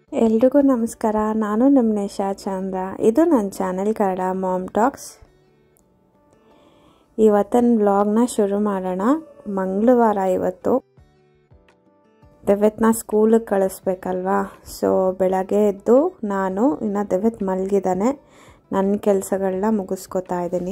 ಎಲ್ರಿಗೂ ನಮಸ್ಕಾರ ನಾನು ನಿಮ್ಮ ನಿಶಾ ಚಂದ್ರ ಇದು ನನ್ನ ಚಾನೆಲ್ ಕನ್ನಡ ಮಾಮ್ ಟಾಕ್ಸ್ ಇವತ್ತಿನ ವ್ಲಾಗ್ನ ಶುರು ಮಾಡೋಣ ಮಂಗಳವಾರ ಇವತ್ತು ದಿವ್ಯತ್ನ ಸ್ಕೂಲಿಗೆ ಕಳಿಸ್ಬೇಕಲ್ವಾ ಸೊ ಬೆಳಗ್ಗೆ ಎದ್ದು ನಾನು ಇನ್ನು ದಿವ್ಯತ್ ಮಲಗಿದ್ದಾನೆ ನನ್ನ ಕೆಲಸಗಳನ್ನ ಮುಗಿಸ್ಕೊತಾ ಇದ್ದೀನಿ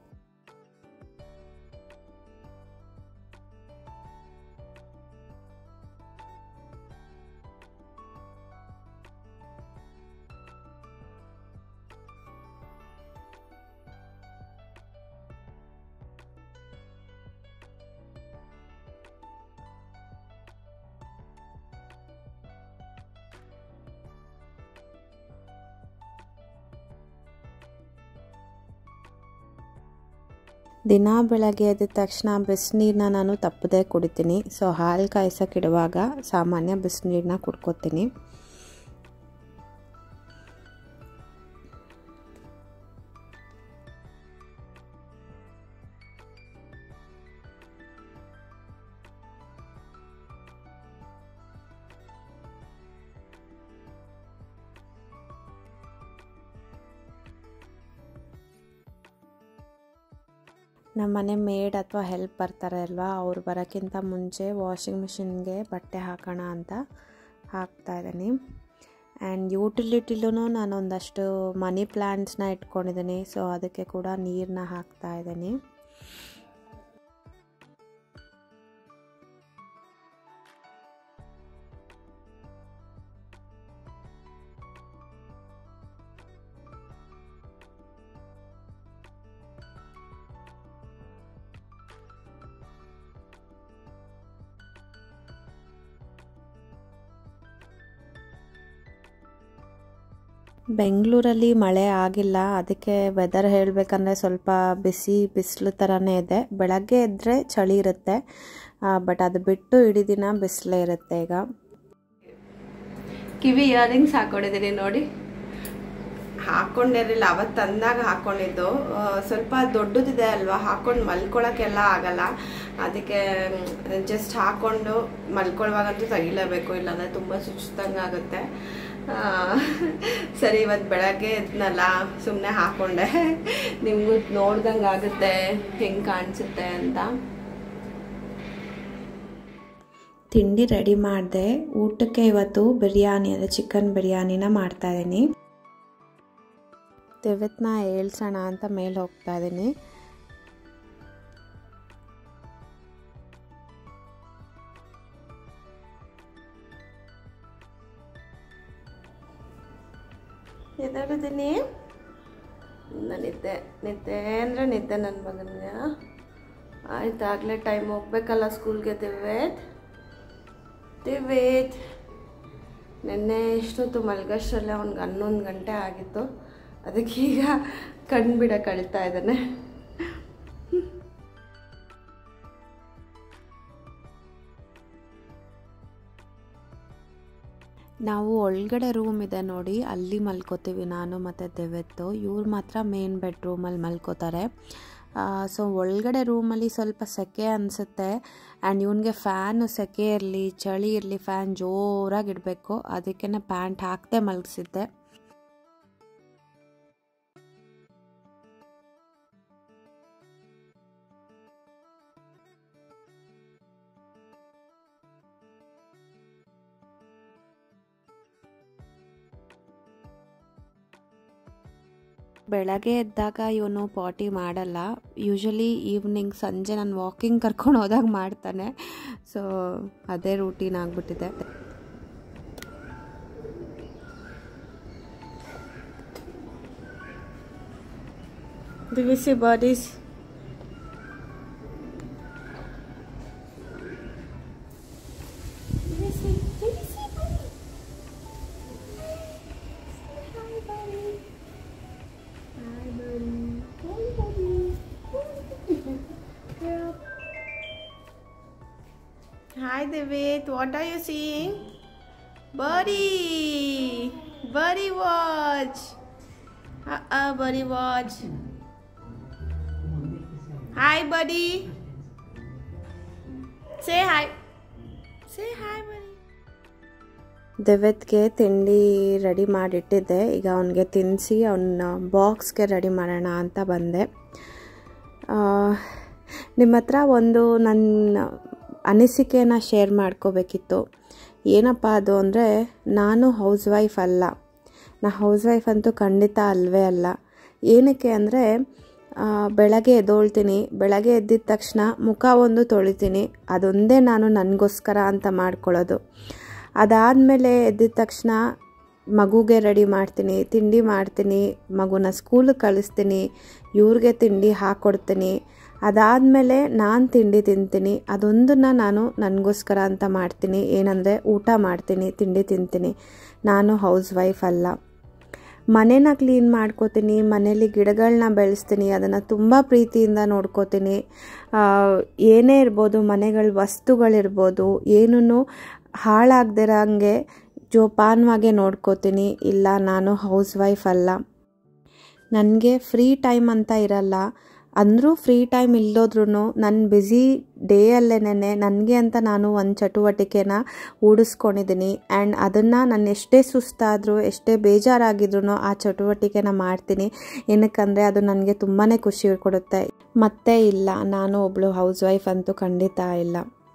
ದಿನ ಬೆಳಗ್ಗೆ ಎದ್ದ ತಕ್ಷಣ ಬಿಸಿನೀರನ್ನ ನಾನು ತಪ್ಪದೇ ಕುಡಿತೀನಿ ಸೊ ಹಾಲು ಕಾಯ್ಸೋಕ್ಕಿಡುವಾಗ ಸಾಮಾನ್ಯ ಬಿಸಿನೀರನ್ನ ಕುಡ್ಕೋತೀನಿ ನಮ್ಮ ಮನೆ ಮೇಡ್ ಅಥವಾ ಹೆಲ್ಪ್ ಬರ್ತಾರೆ ಅಲ್ವಾ ಅವ್ರು ಬರೋಕ್ಕಿಂತ ಮುಂಚೆ ವಾಷಿಂಗ್ ಮಿಷಿನ್ಗೆ ಬಟ್ಟೆ ಹಾಕೋಣ ಅಂತ ಹಾಕ್ತಾ ಇದ್ದೀನಿ ಆ್ಯಂಡ್ ಯೂಟಿಲಿಟಿಲೂ ನಾನು ಒಂದಷ್ಟು ಮನಿ ಪ್ಲ್ಯಾಂಟ್ಸ್ನ ಇಟ್ಕೊಂಡಿದ್ದೀನಿ ಸೊ ಅದಕ್ಕೆ ಕೂಡ ನೀರನ್ನ ಹಾಕ್ತಾ ಇದ್ದೀನಿ ಬೆಂಗಳೂರಲ್ಲಿ ಮಳೆ ಆಗಿಲ್ಲ ಅದಕ್ಕೆ ವೆದರ್ ಹೇಳಬೇಕಂದ್ರೆ ಸ್ವಲ್ಪ ಬಿಸಿ ಬಿಸಿಲು ಥರನೇ ಇದೆ ಬೆಳಗ್ಗೆ ಎದ್ದರೆ ಚಳಿ ಇರುತ್ತೆ ಬಟ್ ಅದು ಬಿಟ್ಟು ಇಡೀ ದಿನ ಬಿಸಿಲೇ ಇರುತ್ತೆ ಈಗ ಕಿವಿ ಇಯರಿಂಗ್ಸ್ ಹಾಕೊಂಡಿದ್ದೀನಿ ನೋಡಿ ಹಾಕೊಂಡಿರಲಿಲ್ಲ ಅವತ್ತು ತಂದಾಗ ಹಾಕೊಂಡಿದ್ದು ಸ್ವಲ್ಪ ದೊಡ್ಡದಿದೆ ಅಲ್ವಾ ಹಾಕೊಂಡು ಮಲ್ಕೊಳಕ್ಕೆಲ್ಲ ಆಗಲ್ಲ ಅದಕ್ಕೆ ಜಸ್ಟ್ ಹಾಕೊಂಡು ಮಲ್ಕೊಳ್ಳುವಾಗಂತೂ ತೆಗಿಲೇಬೇಕು ಇಲ್ಲಾಂದರೆ ತುಂಬ ಚುಚ್ಚಿದಂಗೆ ಆಗುತ್ತೆ ಸರಿ ಇವತ್ತು ಬೆಳಗ್ಗೆ ಎದ್ನಲ್ಲ ಸುಮ್ಮನೆ ಹಾಕೊಂಡೆ ನಿಮಗೂ ನೋಡ್ದಂಗೆ ಆಗುತ್ತೆ ಹೆಂಗೆ ಕಾಣಿಸುತ್ತೆ ಅಂತ ತಿಂಡಿ ರೆಡಿ ಮಾಡಿದೆ ಊಟಕ್ಕೆ ಇವತ್ತು ಬಿರಿಯಾನಿ ಅಂದರೆ ಚಿಕನ್ ಬಿರಿಯಾನಿನ ಮಾಡ್ತಾಯಿದ್ದೀನಿ ದಿವ್ಯತ್ನ ಏಳ್ಸೋಣ ಅಂತ ಮೇಲೆ ಹೋಗ್ತಾ ಇದ್ದೀನಿ ಎದಾಡಿದ್ದೀನಿ ನಿದ್ದೆ ನಿದ್ದೆ ಅಂದರೆ ನಿದ್ದೆ ನನ್ನ ಮಗನಿಗೆ ಆಯ್ತು ಆಗಲೇ ಟೈಮ್ ಹೋಗ್ಬೇಕಲ್ಲ ಸ್ಕೂಲ್ಗೆ ದಿವ್ಯತ್ ದಿವ್ಯತ್ ನಿನ್ನೆ ಎಷ್ಟೊತ್ತು ಮಲ್ಗಷ್ಟರಲ್ಲೇ ಅವ್ನಿಗೆ ಹನ್ನೊಂದು ಗಂಟೆ ಆಗಿತ್ತು ಅದಕ್ಕೀಗ ಕಣ್ಣು ಬಿಡ ಕಳ್ತಾ ಇದ್ದಾನೆ ನಾವು ಒಳಗಡೆ ರೂಮ್ ಇದೆ ನೋಡಿ ಅಲ್ಲಿ ಮಲ್ಕೋತೀವಿ ನಾನು ಮತ್ತು ದೇವತ್ತು ಇವ್ರು ಮಾತ್ರ ಮೇನ್ ಬೆಡ್ರೂಮಲ್ಲಿ ಮಲ್ಕೋತಾರೆ ಸೊ ಒಳಗಡೆ ರೂಮಲ್ಲಿ ಸ್ವಲ್ಪ ಸೆಕೆ ಅನಿಸುತ್ತೆ ಆ್ಯಂಡ್ ಇವನಿಗೆ ಫ್ಯಾನು ಸೆಕೆ ಇರಲಿ ಚಳಿ ಇರಲಿ ಫ್ಯಾನ್ ಜೋರಾಗಿ ಇಡಬೇಕು ಅದಕ್ಕೇ ಪ್ಯಾಂಟ್ ಹಾಕದೆ ಮಲಗಿಸಿದ್ದೆ ಬೆಳಗ್ಗೆ ಎದ್ದಾಗ ಇವನು ಪಾಟಿ ಮಾಡಲ್ಲ ಯೂಶಲಿ ಈವ್ನಿಂಗ್ ಸಂಜೆ ನಾನು ವಾಕಿಂಗ್ ಕರ್ಕೊಂಡು ಹೋದಾಗ ಮಾಡ್ತಾನೆ ಸೊ ಅದೇ ರೂಟೀನ್ ಆಗಿಬಿಟ್ಟಿದೆ ದಿವಿಸಿ ಬಾಡೀಸ್ Hi David, what are you seeing? Birdie! Birdie watch! Uh-uh, birdie watch. Hi buddy! Say hi. Say hi buddy. ದೆವೆತ್ಗೆ ತಿಂಡಿ ರೆಡಿ ಮಾಡಿಟ್ಟಿದ್ದೆ ಈಗ ಅವನಿಗೆ ತಿನ್ನಿಸಿ ಅವನ್ನ ಬಾಕ್ಸ್ಗೆ ರೆಡಿ ಮಾಡೋಣ ಅಂತ ಬಂದೆ ನಿಮ್ಮ ಹತ್ರ ಒಂದು ನನ್ನ ಅನಿಸಿಕೆನ ಶೇರ್ ಮಾಡ್ಕೋಬೇಕಿತ್ತು ಏನಪ್ಪ ಅದು ಅಂದರೆ ನಾನು ಹೌಸ್ ವೈಫ್ ಅಲ್ಲ ನಾ ಹೌಸ್ ವೈಫ್ ಅಂತೂ ಖಂಡಿತ ಅಲ್ವೇ ಅಲ್ಲ ಏನಕ್ಕೆ ಅಂದರೆ ಬೆಳಗ್ಗೆ ಎದ್ದೋಳ್ತೀನಿ ಬೆಳಗ್ಗೆ ಎದ್ದಿದ ತಕ್ಷಣ ಮುಖ ಒಂದು ತೊಳಿತೀನಿ ಅದೊಂದೇ ನಾನು ನನಗೋಸ್ಕರ ಅಂತ ಮಾಡ್ಕೊಳ್ಳೋದು ಅದಾದಮೇಲೆ ಎದ್ದಿದ ತಕ್ಷಣ ಮಗುಗೆ ರೆಡಿ ಮಾಡ್ತೀನಿ ತಿಂಡಿ ಮಾಡ್ತೀನಿ ಮಗುನ ಸ್ಕೂಲಿಗೆ ಕಳಿಸ್ತೀನಿ ಇವ್ರಿಗೆ ತಿಂಡಿ ಹಾಕ್ಕೊಡ್ತೀನಿ ಅದಾದಮೇಲೆ ನಾನು ತಿಂಡಿ ತಿಂತೀನಿ ಅದೊಂದನ್ನು ನಾನು ನನಗೋಸ್ಕರ ಅಂತ ಮಾಡ್ತೀನಿ ಏನಂದರೆ ಊಟ ಮಾಡ್ತೀನಿ ತಿಂಡಿ ತಿಂತೀನಿ ನಾನು ಹೌಸ್ ವೈಫ್ ಅಲ್ಲ ಮನೇನ ಕ್ಲೀನ್ ಮಾಡ್ಕೋತೀನಿ ಮನೇಲಿ ಗಿಡಗಳನ್ನ ಬೆಳೆಸ್ತೀನಿ ಅದನ್ನು ತುಂಬ ಪ್ರೀತಿಯಿಂದ ನೋಡ್ಕೋತೀನಿ ಏನೇ ಇರ್ಬೋದು ಮನೆಗಳ ವಸ್ತುಗಳಿರ್ಬೋದು ಏನೂ ಹಾಳಾಗ್ದಿರಂಗೆ ಜೋಪಾನವಾಗೆ ನೋಡ್ಕೋತೀನಿ ಇಲ್ಲ ನಾನು ಹೌಸ್ ವೈಫ್ ಅಲ್ಲ ನನಗೆ ಫ್ರೀ ಟೈಮ್ ಅಂತ ಇರಲ್ಲ ಅಂದರೂ ಫ್ರೀ ಟೈಮ್ ಇಲ್ಲೋದ್ರೂ ನನ್ನ ಬ್ಯುಸಿ ಡೇಯಲ್ಲೇನೆ ನನಗೆ ಅಂತ ನಾನು ಒಂದು ಚಟುವಟಿಕೆನ ಹೂಡಿಸ್ಕೊಂಡಿದ್ದೀನಿ ಆ್ಯಂಡ್ ಅದನ್ನು ನಾನು ಎಷ್ಟೇ ಸುಸ್ತಾದರೂ ಎಷ್ಟೇ ಬೇಜಾರಾಗಿದ್ರು ಆ ಚಟುವಟಿಕೆನ ಮಾಡ್ತೀನಿ ಏನಕ್ಕಂದರೆ ಅದು ನನಗೆ ತುಂಬಾ ಖುಷಿ ಕೊಡುತ್ತೆ ಮತ್ತೆ ಇಲ್ಲ ನಾನು ಒಬ್ಬಳು ಹೌಸ್ ವೈಫ್ ಅಂತೂ ಖಂಡಿತ ಇಲ್ಲ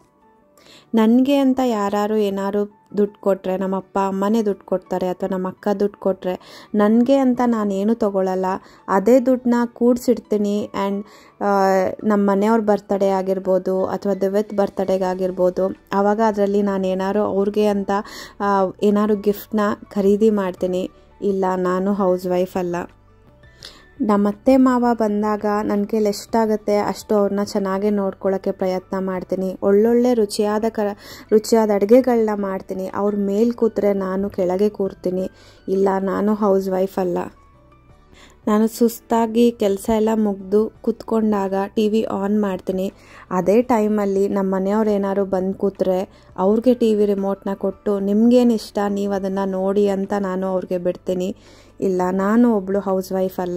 ನನಗೆ ಅಂತ ಯಾರು ಏನಾದ್ರು ದುಡ್ಡು ಕೊಟ್ಟರೆ ನಮ್ಮ ಅಪ್ಪ ಅಮ್ಮನೇ ದುಡ್ಡು ಕೊಡ್ತಾರೆ ಅಥವಾ ನಮ್ಮ ಅಕ್ಕ ದುಡ್ಡು ಕೊಟ್ಟರೆ ನನಗೆ ಅಂತ ನಾನೇನು ತೊಗೊಳ್ಳಲ್ಲ ಅದೇ ದುಡ್ಡನ್ನ ಕೂಡಿಸಿಡ್ತೀನಿ ಆ್ಯಂಡ್ ನಮ್ಮ ಮನೆಯವ್ರ ಬರ್ತಡೇ ಆಗಿರ್ಬೋದು ಅಥವಾ ದಿವತ್ ಬರ್ತಡೇಗಾಗಿರ್ಬೋದು ಆವಾಗ ಅದರಲ್ಲಿ ನಾನು ಏನಾದ್ರು ಅವ್ರಿಗೆ ಅಂತ ಏನಾದ್ರು ಗಿಫ್ಟ್ನ ಖರೀದಿ ಮಾಡ್ತೀನಿ ಇಲ್ಲ ನಾನು ಹೌಸ್ ವೈಫ್ ಅಲ್ಲ ನಮ್ಮ ಅತ್ತೆ ಮಾವ ಬಂದಾಗ ನನ್ನ ಕೈಲಿ ಎಷ್ಟಾಗುತ್ತೆ ಅಷ್ಟು ಅವ್ರನ್ನ ಚೆನ್ನಾಗಿ ನೋಡ್ಕೊಳ್ಳೋಕ್ಕೆ ಪ್ರಯತ್ನ ಮಾಡ್ತೀನಿ ಒಳ್ಳೊಳ್ಳೆ ರುಚಿಯಾದ ಕ ರುಚಿಯಾದ ಅಡುಗೆಗಳನ್ನ ಮಾಡ್ತೀನಿ ಅವ್ರ ಮೇಲೆ ಕೂತ್ರೆ ನಾನು ಕೆಳಗೆ ಕೂರ್ತೀನಿ ಇಲ್ಲ ನಾನು ಹೌಸ್ ವೈಫ್ ಅಲ್ಲ ನಾನು ಸುಸ್ತಾಗಿ ಕೆಲಸ ಎಲ್ಲ ಮುಗಿದು ಕೂತ್ಕೊಂಡಾಗ ಟಿ ವಿ ಆನ್ ಮಾಡ್ತೀನಿ ಅದೇ ಟೈಮಲ್ಲಿ ನಮ್ಮ ಮನೆಯವ್ರು ಏನಾದ್ರು ಬಂದು ಕೂತ್ರೆ ಅವ್ರಿಗೆ ಟಿ ವಿ ರಿಮೋಟ್ನ ಕೊಟ್ಟು ನಿಮ್ಗೇನು ಇಷ್ಟ ನೀವು ಅದನ್ನು ನೋಡಿ ಅಂತ ನಾನು ಅವ್ರಿಗೆ ಬಿಡ್ತೀನಿ ಇಲ್ಲ ನಾನು ಒಬ್ಬಳು ಹೌಸ್ ವೈಫ್ ಅಲ್ಲ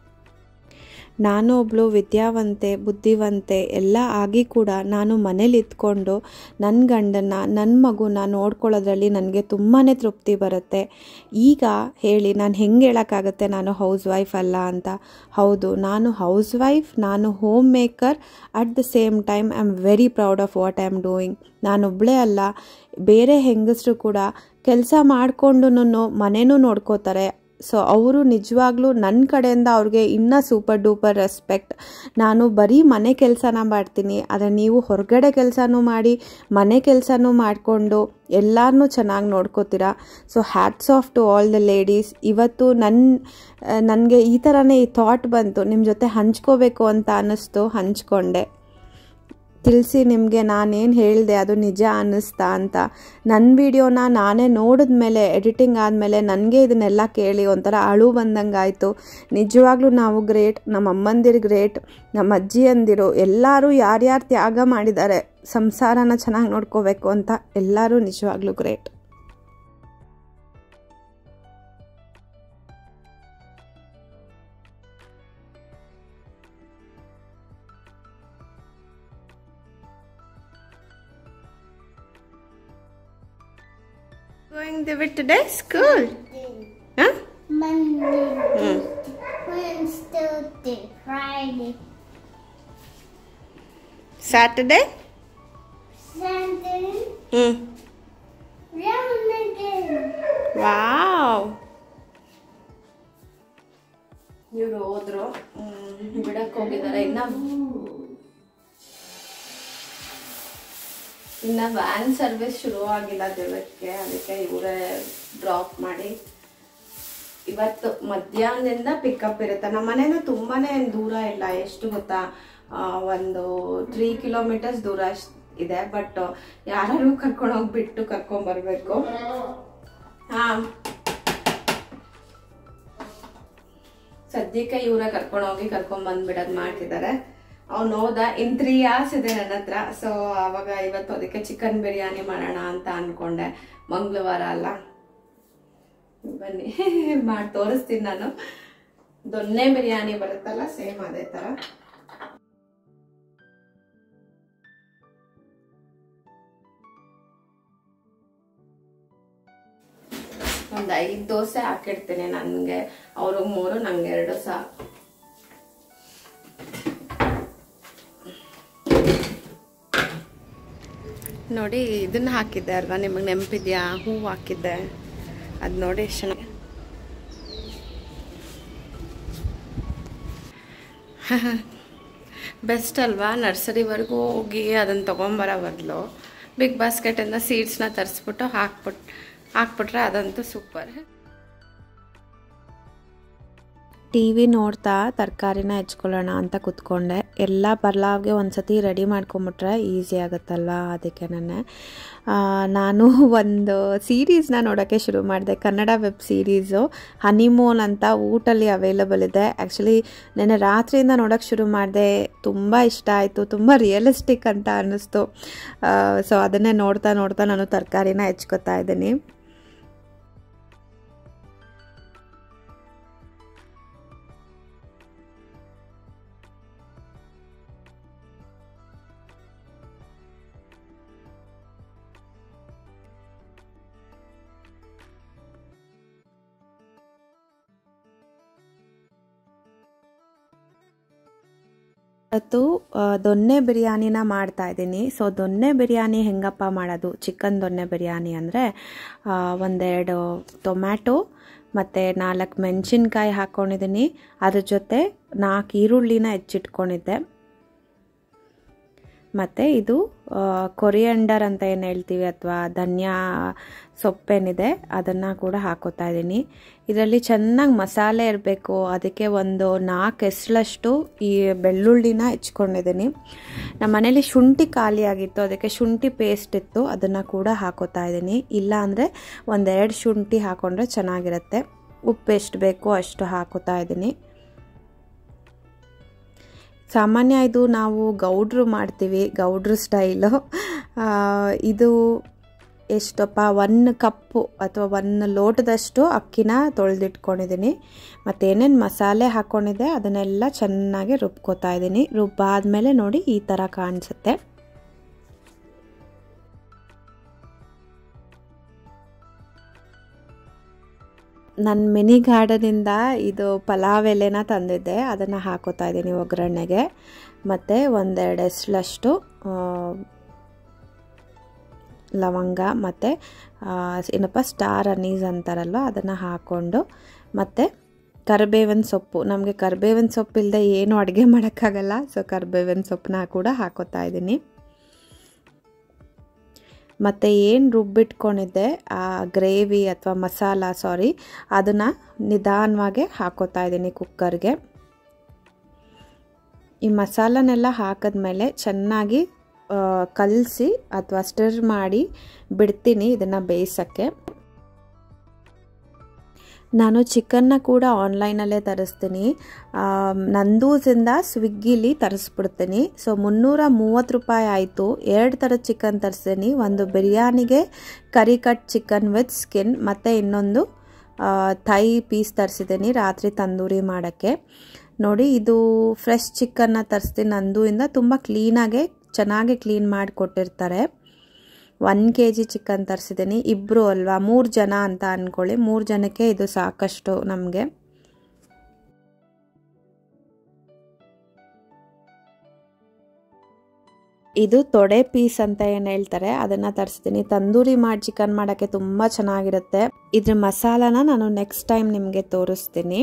ನಾನು ಒಬ್ಬಳು ವಿದ್ಯಾವಂತೆ ಬುದ್ಧಿವಂತೆ ಎಲ್ಲ ಆಗಿ ಕೂಡ ನಾನು ಮನೇಲಿ ಇದ್ಕೊಂಡು ನನ್ನ ಗಂಡನ್ನ ನನ್ನ ಮಗುನ ನೋಡ್ಕೊಳ್ಳೋದ್ರಲ್ಲಿ ನನಗೆ ತುಂಬಾ ತೃಪ್ತಿ ಬರುತ್ತೆ ಈಗ ಹೇಳಿ ನಾನು ಹೆಂಗೆ ಹೇಳೋಕ್ಕಾಗುತ್ತೆ ನಾನು ಹೌಸ್ ವೈಫ್ ಅಲ್ಲ ಅಂತ ಹೌದು ನಾನು ಹೌಸ್ ವೈಫ್ ನಾನು homemaker at the same time I am very proud of what I am doing ನಾನೊಬ್ಬಳೇ ಅಲ್ಲ ಬೇರೆ ಹೆಂಗಸರು ಕೂಡ ಕೆಲಸ ಮಾಡಿಕೊಂಡು ಮನೇನೂ ನೋಡ್ಕೋತಾರೆ ಸೊ ಅವರು ನಿಜವಾಗ್ಲೂ ನನ್ನ ಕಡೆಯಿಂದ ಅವ್ರಿಗೆ ಇನ್ನೂ ಸೂಪರ್ ಡೂಪರ್ ರೆಸ್ಪೆಕ್ಟ್ ನಾನು ಬರೀ ಮನೆ ಕೆಲಸನ ಮಾಡ್ತೀನಿ ಆದರೆ ನೀವು ಹೊರಗಡೆ ಕೆಲಸನೂ ಮಾಡಿ ಮನೆ ಕೆಲಸನೂ ಮಾಡಿಕೊಂಡು ಎಲ್ಲರನ್ನೂ ಚೆನ್ನಾಗಿ ನೋಡ್ಕೋತೀರಾ so hats off to all the ladies ಇವತ್ತು ನನ್ನ ನನಗೆ ಈ ಥರನೇ ಈ ಥಾಟ್ ಬಂತು ನಿಮ್ಮ ಜೊತೆ ಹಂಚ್ಕೋಬೇಕು ಅಂತ ಅನ್ನಿಸ್ತು ಹಂಚ್ಕೊಂಡೆ ತಿಳಿಸಿ ನಿಮಗೆ ನಾನೇನು ಹೇಳಿದೆ ಅದು ನಿಜ ಅನ್ನಿಸ್ತಾ ಅಂತ ನನ್ನ ವಿಡಿಯೋನ ನಾನೇ ನೋಡಿದ್ಮೇಲೆ ಎಡಿಟಿಂಗ್ ಆದಮೇಲೆ ನನಗೆ ಇದನ್ನೆಲ್ಲ ಕೇಳಿ ಒಂಥರ ಅಳು ಬಂದಂಗೆ ಆಯಿತು ನಿಜವಾಗ್ಲೂ ನಾವು ಗ್ರೇಟ್ ನಮ್ಮ ಅಮ್ಮಂದಿರು ಗ್ರೇಟ್ ನಮ್ಮ ಅಜ್ಜಿಯಂದಿರು ಎಲ್ಲರೂ ಯಾರ್ಯಾರು ತ್ಯಾಗ ಮಾಡಿದ್ದಾರೆ ಸಂಸಾರನ ಚೆನ್ನಾಗಿ ನೋಡ್ಕೋಬೇಕು ಅಂತ ಎಲ್ಲರೂ ನಿಜವಾಗ್ಲೂ great Going to it today? School? Huh? Monday, Wednesday, Thursday, Friday, Saturday? Sunday, Hmm. round again. Wow ಇವರು ಹೋದ್ರು ಬಿಡಕ್ ಹೋಗಿದ್ದಾರೆ ಇನ್ನ ಇನ್ನ ವ್ಯಾನ್ ಸರ್ವಿಸ್ ಶುರು ಆಗಿಲ್ಲ ದೇವಕ್ಕೆ ಅದಕ್ಕೆ ಇವರೇ ಡ್ರಾಪ್ ಮಾಡಿ ಇವತ್ತು ಮಧ್ಯಾಹ್ನದಿಂದ ಪಿಕಪ್ ಇರುತ್ತೆ ನಮ್ಮ ಮನೇನು ತುಂಬಾನೇ ಏನ್ ದೂರ ಇಲ್ಲ ಎಷ್ಟು ಗೊತ್ತಾ ಆ, ಒಂದು ತ್ರೀ ಕಿಲೋಮೀಟರ್ಸ್ ದೂರ ಅಷ್ಟ್ ಇದೆ ಬಟ್ ಯಾರು ಕರ್ಕೊಂಡು ಹೋಗ್ಬಿಟ್ಟು ಕರ್ಕೊಂಡ್ ಬರ್ಬೇಕು ಹಾ ಸದ್ಯಕ್ಕೆ ಇವರ ಕರ್ಕೊಂಡು ಹೋಗಿ ಕರ್ಕೊಂಡ್ ಬಂದ್ಬಿಡೋದ್ ಮಾಡ್ತಿದ್ದಾರೆ ಅವ್ನು ಹೋದ ಇನ್ ತ್ರೀ ಅವರ್ಸ್ ಇದೆ ನನ್ನ ಹತ್ರ ಸೊ ಅವಾಗ ಇವತ್ತು ಅದಕ್ಕೆ ಚಿಕನ್ ಬಿರಿಯಾನಿ ಮಾಡೋಣ ಅಂತ ಅನ್ಕೊಂಡೆ ಮಂಗಳವಾರ ಅಲ್ಲ ಬನ್ನಿ ಮಾಡಿ ತೋರಿಸ್ತೀನಿ ನಾನು ದೊನ್ನೆ ಬಿರಿಯಾನಿ ಬರುತ್ತಲ್ಲ ಸೇಮ್ ಅದೇ ತರ ಒಂದು ಐದು ದೋಸೆ ಹಾಕಿಡ್ತೀನಿ ನನಗೆ ಅವ್ರಿಗೆ ಮೂರು ನಂಗೆ ಎರಡು ಸಾಕು ನೋಡಿ ಇದನ್ನ ಹಾಕಿದ್ದೆ ಅಲ್ವಾ ನಿಮಗೆ ನೆನಪಿದ್ಯಾ ಹೂವು ಹಾಕಿದ್ದೆ ಅದು ನೋಡಿ ಎಷ್ಟು ಚೆನ್ನಾಗಿ ಬೆಸ್ಟ್ ಅಲ್ವಾ ನರ್ಸರಿವರೆಗೂ ಹೋಗಿ ಅದನ್ನು ತೊಗೊಂಬರೋ ಬದಲು ಬಿಗ್ ಬಾಸ್ಕೆಟಿಂದ ಸೀಡ್ಸ್ನ ತರಿಸ್ಬಿಟ್ಟು ಹಾಕ್ಬಿಟ್ಟು ಹಾಕ್ಬಿಟ್ರೆ ಅದಂತೂ ಸೂಪರ್ ಟಿ ವಿ ನೋಡ್ತಾ ತರಕಾರಿನ ಹೆಚ್ಕೊಳ್ಳೋಣ ಅಂತ ಕುತ್ಕೊಂಡೆ ಎಲ್ಲ ಬರ್ಲಾವ್ಗೆ ಒಂದ್ಸತಿ ರೆಡಿ ಮಾಡ್ಕೊಂಬಿಟ್ರೆ ಈಸಿ ಆಗುತ್ತಲ್ವ ಅದಕ್ಕೆ ನಾನು ನಾನು ಒಂದು ಸೀರೀಸ್ನ ನೋಡೋಕ್ಕೆ ಶುರು ಮಾಡಿದೆ ಕನ್ನಡ ವೆಬ್ ಸೀರೀಸು ಹನಿಮೂನ್ ಅಂತ ಊಟಲ್ಲಿ ಅವೈಲಬಲ್ ಇದೆ ಆ್ಯಕ್ಚುಲಿ ನೆನ್ನೆ ರಾತ್ರಿಯಿಂದ ನೋಡೋಕ್ಕೆ ಶುರು ಮಾಡಿದೆ ತುಂಬ ಇಷ್ಟ ಆಯಿತು ತುಂಬ ರಿಯಲಿಸ್ಟಿಕ್ ಅಂತ ಅನ್ನಿಸ್ತು ಸೊ ಅದನ್ನೇ ನೋಡ್ತಾ ನೋಡ್ತಾ ನಾನು ತರಕಾರಿನ ಹೆಚ್ಕೊತಾ ಇದ್ದೀನಿ ಇವತ್ತು ಆ, ದೊನ್ನೆ ಬಿರಿಯಾನಿನ ಮಾಡ್ತಾ ಇದ್ದೀನಿ ಸೊ ದೊನ್ನೆ ಬಿರಿಯಾನಿ ಹೆಂಗಪ್ಪ ಮಾಡೋದು ಚಿಕನ್ ದೊನ್ನೆ ಬಿರಿಯಾನಿ ಅಂದರೆ ಒಂದೆರಡು ಟೊಮ್ಯಾಟೊ ಮತ್ತು ನಾಲ್ಕು ಮೆಣಸಿನ್ಕಾಯಿ ಹಾಕ್ಕೊಂಡಿದ್ದೀನಿ ಅದ್ರ ಜೊತೆ ನಾಲ್ಕು ಈರುಳ್ಳಿನ ಹೆಚ್ಚಿಟ್ಕೊಂಡಿದ್ದೆ ಮತ್ತು ಇದು ಕೊರಿಯಂಡರ್ ಅಂತ ಏನು ಹೇಳ್ತೀವಿ ಅಥವಾ ಧನ್ಯಾ ಸೊಪ್ಪೇನಿದೆ ಅದನ್ನು ಕೂಡ ಹಾಕೋತಾ ಇದ್ದೀನಿ ಇದರಲ್ಲಿ ಚೆನ್ನಾಗಿ ಮಸಾಲೆ ಇರಬೇಕು ಅದಕ್ಕೆ ಒಂದು ನಾಲ್ಕು ಎಸ್ಲಷ್ಟು ಈ ಬೆಳ್ಳುಳ್ಳಿನ ಹೆಚ್ಕೊಂಡಿದ್ದೀನಿ ನಮ್ಮ ಮನೇಲಿ ಶುಂಠಿ ಖಾಲಿ ಆಗಿತ್ತು ಅದಕ್ಕೆ ಶುಂಠಿ ಪೇಸ್ಟ್ ಇತ್ತು ಅದನ್ನು ಕೂಡ ಹಾಕೋತಾ ಇದ್ದೀನಿ ಇಲ್ಲ ಅಂದರೆ ಒಂದೆರಡು ಶುಂಠಿ ಹಾಕೊಂಡ್ರೆ ಚೆನ್ನಾಗಿರುತ್ತೆ ಉಪ್ಪು ಎಷ್ಟು ಬೇಕೋ ಅಷ್ಟು ಹಾಕೋತಾ ಇದ್ದೀನಿ ಸಾಮಾನ್ಯ ಇದು ನಾವು ಗೌಡ್ರು ಮಾಡ್ತೀವಿ ಗೌಡ್ರು ಸ್ಟೈಲು ಇದು ಎಷ್ಟಪ್ಪ ಒನ್ ಕಪ್ಪು ಅಥವಾ ಒನ್ ಲೋಟದಷ್ಟು ಅಕ್ಕಿನ ತೊಳೆದಿಟ್ಕೊಂಡಿದ್ದೀನಿ ಮತ್ತು ಏನೇನು ಮಸಾಲೆ ಹಾಕ್ಕೊಂಡಿದ್ದೆ ಅದನ್ನೆಲ್ಲ ಚೆನ್ನಾಗಿ ರುಬ್ಕೋತಾ ಇದ್ದೀನಿ ರುಬ್ಬಾದ್ಮೇಲೆ ನೋಡಿ ಈ ಥರ ಕಾಣಿಸುತ್ತೆ ನನ್ನ ಮಿನಿ ಗಾರ್ಡನಿಂದ ಇದು ಪಲಾವ್ ಎಲೆನ ತಂದಿದ್ದೆ ಅದನ್ನು ಹಾಕೋತಾ ಇದ್ದೀನಿ ಒಗ್ಗರಣೆಗೆ ಮತ್ತು ಒಂದೆರಡು ಎಸ್ಲಷ್ಟು ಲವಂಗ ಮತ್ತು ಏನಪ್ಪ ಸ್ಟಾರ್ ಅನೀಸ್ ಅಂತಾರಲ್ವ ಅದನ್ನು ಹಾಕ್ಕೊಂಡು ಮತ್ತು ಕರಿಬೇವಿನ ಸೊಪ್ಪು ನಮಗೆ ಕರಿಬೇವಿನ ಸೊಪ್ಪು ಇಲ್ಲದೆ ಏನು ಅಡುಗೆ ಮಾಡೋಕ್ಕಾಗಲ್ಲ ಸೊ ಕರಿಬೇವಿನ ಸೊಪ್ಪನ್ನ ಕೂಡ ಹಾಕೋತಾ ಇದ್ದೀನಿ ಮತ್ತು ಏನು ರುಬ್ಬಿಟ್ಕೊಂಡಿದ್ದೆ ಆ ಗ್ರೇವಿ ಅಥವಾ ಮಸಾಲ ಸಾರಿ ಅದನ್ನು ನಿಧಾನವಾಗಿ ಹಾಕೋತಾ ಇದ್ದೀನಿ ಕುಕ್ಕರ್ಗೆ ಈ ಮಸಾಲನೆಲ್ಲ ಹಾಕಿದ್ಮೇಲೆ ಚೆನ್ನಾಗಿ ಕಲಸಿ ಅಥವಾ ಸ್ಟಿರ್ ಮಾಡಿ ಬಿಡ್ತೀನಿ ಇದನ್ನು ಬೇಯಿಸೋಕ್ಕೆ ನಾನು ಚಿಕನ್ನ ಕೂಡ ಆನ್ಲೈನಲ್ಲೇ ತರಿಸ್ತೀನಿ ನಂದೂಸಿಂದ ಸ್ವಿಗ್ಗಿಲಿ ತರಿಸ್ಬಿಡ್ತೀನಿ ಸೊ ಮುನ್ನೂರ ಮೂವತ್ತು ರೂಪಾಯಿ ಆಯಿತು ಎರಡು ಥರದ ಚಿಕನ್ ತರಿಸ್ತೀನಿ ಒಂದು ಬಿರಿಯಾನಿಗೆ curry cut chicken with skin ಮತ್ತು ಇನ್ನೊಂದು ಥೈ ಪೀಸ್ ತರಿಸಿದ್ದೀನಿ ರಾತ್ರಿ ತಂದೂರಿ ಮಾಡೋಕ್ಕೆ ನೋಡಿ ಇದು ಫ್ರೆಶ್ ಚಿಕನ್ನ ತರಿಸ್ತೀನಿ ನಂದುಯಿಂದ ತುಂಬ ಕ್ಲೀನಾಗೆ ಚೆನ್ನಾಗಿ ಕ್ಲೀನ್ ಮಾಡಿ ಕೊಟ್ಟಿರ್ತಾರೆ ಒನ್ ಕೆ ಜಿ ಚಿಕನ್ ತರಿಸಿದ್ದೀನಿ ಇಬ್ಬರು ಅಲ್ವಾ ಮೂರು ಜನ ಅಂತ ಅಂದ್ಕೊಳ್ಳಿ ಮೂರು ಜನಕ್ಕೆ ಇದು ಸಾಕಷ್ಟು ನಮಗೆ ಇದು ತೊಡೆ ಪೀಸ್ ಅಂತ ಏನು ಹೇಳ್ತಾರೆ ಅದನ್ನು ತರಿಸ್ತೀನಿ ತಂದೂರಿ ಮಾಡಿ ಚಿಕನ್ ಮಾಡೋಕ್ಕೆ ತುಂಬ ಚೆನ್ನಾಗಿರುತ್ತೆ ಇದ್ರ ಮಸಾಲಾನ ನಾನು ನೆಕ್ಸ್ಟ್ ಟೈಮ್ ನಿಮಗೆ ತೋರಿಸ್ತೀನಿ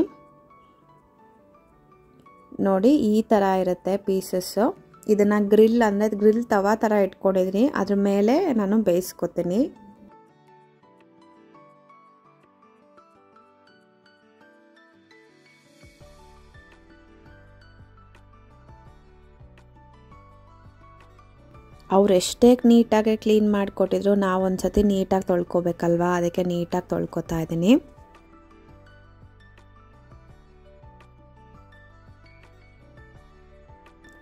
ನೋಡಿ ಈ ಥರ ಇರುತ್ತೆ ಪೀಸಸ್ಸು ಇದನ್ನು ಗ್ರಿಲ್ ಅಂದರೆ ಗ್ರಿಲ್ ತವಾ ಥರ ಇಟ್ಕೊಂಡಿದ್ದೀನಿ ಅದ್ರ ಮೇಲೆ ನಾನು ಬೇಯಿಸ್ಕೊತೀನಿ ಅವ್ರು ಎಷ್ಟೇ ನೀಟಾಗಿ ಕ್ಲೀನ್ ಮಾಡಿಕೊಟ್ಟಿದ್ರು ನಾವು ಒಂದ್ಸತಿ ನೀಟಾಗಿ ತೊಳ್ಕೊಬೇಕಲ್ವಾ ಅದಕ್ಕೆ ನೀಟಾಗಿ ತೊಳ್ಕೊತಾ ಇದ್ದೀನಿ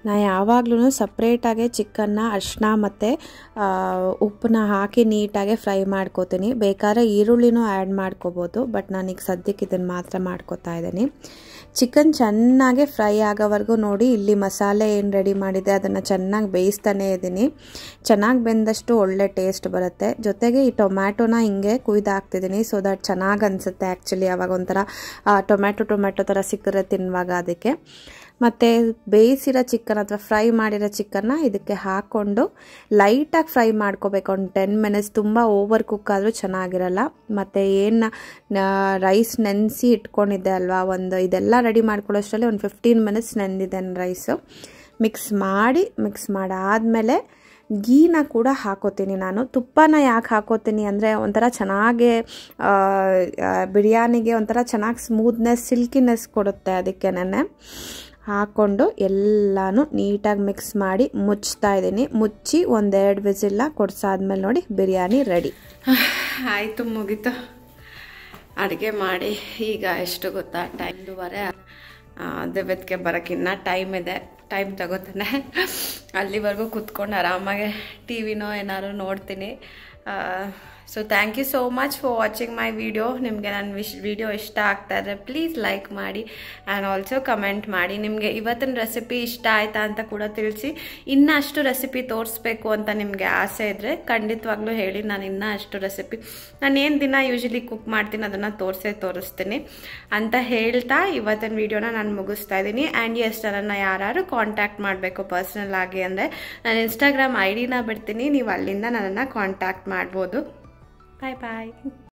ನಾ ಯಾವಾಗ್ಲೂ ಸಪ್ರೇಟಾಗೆ ಚಿಕನ್ನ ಅರಿಶಿನ ಮತ್ತು ಉಪ್ಪನ್ನ ಹಾಕಿ ನೀಟಾಗೆ ಫ್ರೈ ಮಾಡ್ಕೋತೀನಿ ಬೇಕಾದ್ರೆ ಈರುಳ್ಳಿನೂ ಆ್ಯಡ್ ಮಾಡ್ಕೋಬೋದು ಬಟ್ ನಾನೀಗ ಸದ್ಯಕ್ಕೆ ಇದನ್ನು ಮಾತ್ರ ಮಾಡ್ಕೋತಾ ಇದ್ದೀನಿ ಚಿಕನ್ ಚೆನ್ನಾಗಿ ಫ್ರೈ ಆಗೋವರೆಗೂ ನೋಡಿ ಇಲ್ಲಿ ಮಸಾಲೆ ಏನು ರೆಡಿ ಮಾಡಿದೆ ಅದನ್ನು ಚೆನ್ನಾಗಿ ಬೇಯಿಸ್ತಾನೇ ಇದ್ದೀನಿ ಚೆನ್ನಾಗಿ ಬೆಂದಷ್ಟು ಒಳ್ಳೆ ಟೇಸ್ಟ್ ಬರುತ್ತೆ ಜೊತೆಗೆ ಈ ಟೊಮ್ಯಾಟೊನ ಹಿಂಗೆ ಕುಯ್ದು ಹಾಕ್ತಿದ್ದೀನಿ ಸೊ ದಟ್ ಚೆನ್ನಾಗಿ ಅನಿಸುತ್ತೆ ಆ್ಯಕ್ಚುಲಿ ಅವಾಗ ಒಂಥರ ಟೊಮ್ಯಾಟೊ ಟೊಮ್ಯಾಟೊ ಥರ ಸಿಕ್ಕರೆ ತಿನ್ನುವಾಗ ಅದಕ್ಕೆ ಮತ್ತು ಬೇಯಿಸಿರೋ ಚಿಕನ್ ಅಥವಾ ಫ್ರೈ ಮಾಡಿರೋ ಚಿಕನ್ನ ಇದಕ್ಕೆ ಹಾಕ್ಕೊಂಡು ಲೈಟಾಗಿ ಫ್ರೈ ಮಾಡ್ಕೋಬೇಕು ಒಂದು ಟೆನ್ ಮಿನಿಟ್ಸ್ ತುಂಬ ಓವರ್ ಕುಕ್ ಆದರೂ ಚೆನ್ನಾಗಿರಲ್ಲ ಮತ್ತು ಏನು ರೈಸ್ ನೆನೆಸಿ ಇಟ್ಕೊಂಡಿದ್ದೆ ಅಲ್ವಾ ಒಂದು ಇದೆಲ್ಲ ರೆಡಿ ಮಾಡ್ಕೊಳ್ಳೋಷ್ಟರಲ್ಲಿ ಒಂದು ಫಿಫ್ಟೀನ್ ಮಿನಿಟ್ಸ್ ನೆಂದಿದೆ ರೈಸು ಮಿಕ್ಸ್ ಮಾಡಿ ಮಿಕ್ಸ್ ಮಾಡಾದಮೇಲೆ ಗೀನ ಕೂಡ ಹಾಕೋತೀನಿ ನಾನು ತುಪ್ಪನ ಯಾಕೆ ಹಾಕೋತೀನಿ ಅಂದರೆ ಒಂಥರ ಚೆನ್ನಾಗಿ ಬಿರಿಯಾನಿಗೆ ಒಂಥರ ಚೆನ್ನಾಗಿ ಸ್ಮೂತ್ನೆಸ್ ಸಿಲ್ಕಿನೆಸ್ ಕೊಡುತ್ತೆ ಅದಕ್ಕೆ ನೆನೆ ಹಾಕ್ಕೊಂಡು ಎಲ್ಲನೂ ನೀಟಾಗಿ ಮಿಕ್ಸ್ ಮಾಡಿ ಮುಚ್ತಾ ಇದ್ದೀನಿ ಮುಚ್ಚಿ ಒಂದೆರಡು ವಿಸಿಲ್ಲ ಕೊಡ್ಸಾದ್ಮೇಲೆ ನೋಡಿ ಬಿರಿಯಾನಿ ರೆಡಿ ಆಯಿತು ಮುಗೀತು ಅಡುಗೆ ಮಾಡಿ ಈಗ ಎಷ್ಟು ಗೊತ್ತಾ ಟೈಮ್ದುವರೆ ದೇವತ್ಗೆ ಬರೋಕ್ಕಿನ್ನ ಟೈಮ್ ಇದೆ ಟೈಮ್ ತಗೋತಾನೆ ಅಲ್ಲಿವರೆಗೂ ಕುತ್ಕೊಂಡು ಆರಾಮಾಗಿ ಟಿ ವಿನೋ ಏನಾದ್ರು ನೋಡ್ತೀನಿ so thank you so much for watching my video ನಿಮಗೆ ನನ್ನ ವಿಶ್ ವಿಡಿಯೋ ಇಷ್ಟ ಆಗ್ತಾ ಇದ್ರೆ ಪ್ಲೀಸ್ ಲೈಕ್ ಮಾಡಿ ಆ್ಯಂಡ್ ಆಲ್ಸೋ ಕಮೆಂಟ್ ಮಾಡಿ ನಿಮಗೆ ಇವತ್ತಿನ ರೆಸಿಪಿ ಇಷ್ಟ ಆಯ್ತಾ ಅಂತ ಕೂಡ ತಿಳಿಸಿ ಇನ್ನೂ ಅಷ್ಟು ರೆಸಿಪಿ ತೋರಿಸ್ಬೇಕು ಅಂತ ನಿಮಗೆ ಆಸೆ ಇದ್ದರೆ ಖಂಡಿತವಾಗ್ಲೂ ಹೇಳಿ ನಾನು ಇನ್ನೂ ಅಷ್ಟು ರೆಸಿಪಿ ನಾನು ಏನು ದಿನ ಯೂಶಲಿ ಕುಕ್ ಮಾಡ್ತೀನಿ ಅದನ್ನು ತೋರಿಸೇ ತೋರಿಸ್ತೀನಿ ಅಂತ ಹೇಳ್ತಾ ಇವತ್ತಿನ ವಿಡಿಯೋನ ನಾನು ಮುಗಿಸ್ತಾ ಇದ್ದೀನಿ ಆ್ಯಂಡ್ ಎಸ್ ನನ್ನನ್ನು ಯಾರು ಕಾಂಟ್ಯಾಕ್ಟ್ ಮಾಡಬೇಕು ಪರ್ಸ್ನಲ್ ಆಗಿ ಅಂದರೆ ನಾನು ಇನ್ಸ್ಟಾಗ್ರಾಮ್ ಐ ಡಿನ ಬಿಡ್ತೀನಿ ನೀವು ಅಲ್ಲಿಂದ ನನ್ನನ್ನು ಕಾಂಟ್ಯಾಕ್ಟ್ ಮಾಡ್ಬೋದು ಬಾಯ್ ಬಾಯ್